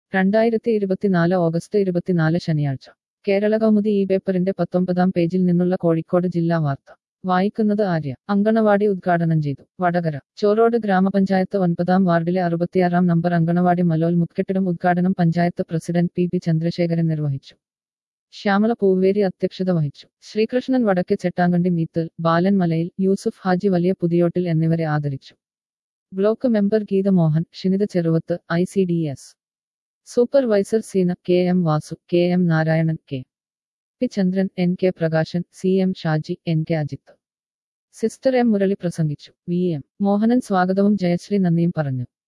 രണ്ടായിരത്തി ഇരുപത്തിനാല് ഓഗസ്റ്റ് ഇരുപത്തിനാല് ശനിയാഴ്ച കേരള കൗമുദി ഈ പേപ്പറിന്റെ പത്തൊമ്പതാം പേജിൽ നിന്നുള്ള കോഴിക്കോട് ജില്ലാ വാർത്ത വായിക്കുന്നത് ആര്യ അങ്കണവാടി ഉദ്ഘാടനം ചെയ്തു വടകര ചോറോട് ഗ്രാമപഞ്ചായത്ത് ഒൻപതാം വാർഡിലെ അറുപത്തിയാറാം നമ്പർ അങ്കണവാടി മലോൽ മുക്കട്ടിടം ഉദ്ഘാടനം panchayat president P P Chandrasekharan നിർവഹിച്ചു ശ്യാമള പൂവേരി അധ്യക്ഷത വഹിച്ചു ശ്രീകൃഷ്ണൻ വടക്ക് ചെട്ടാങ്കണ്ടി മീത്തൽ ബാലൻ മലയിൽ യൂസുഫ് ഹാജി വലിയ പുതിയോട്ടിൽ എന്നിവരെ ആദരിച്ചു block member Geetha Mohan Shinitha Cheruvath I C D S supervisor Seena K M Vasu K M Narayanan K P Chandran N K Prakashan C M Shaji N K Ajith sister M Murali പ്രസംഗിച്ചു വി എം മോഹനൻ സ്വാഗതവും ജയശ്രീ നന്ദിയും പറഞ്ഞു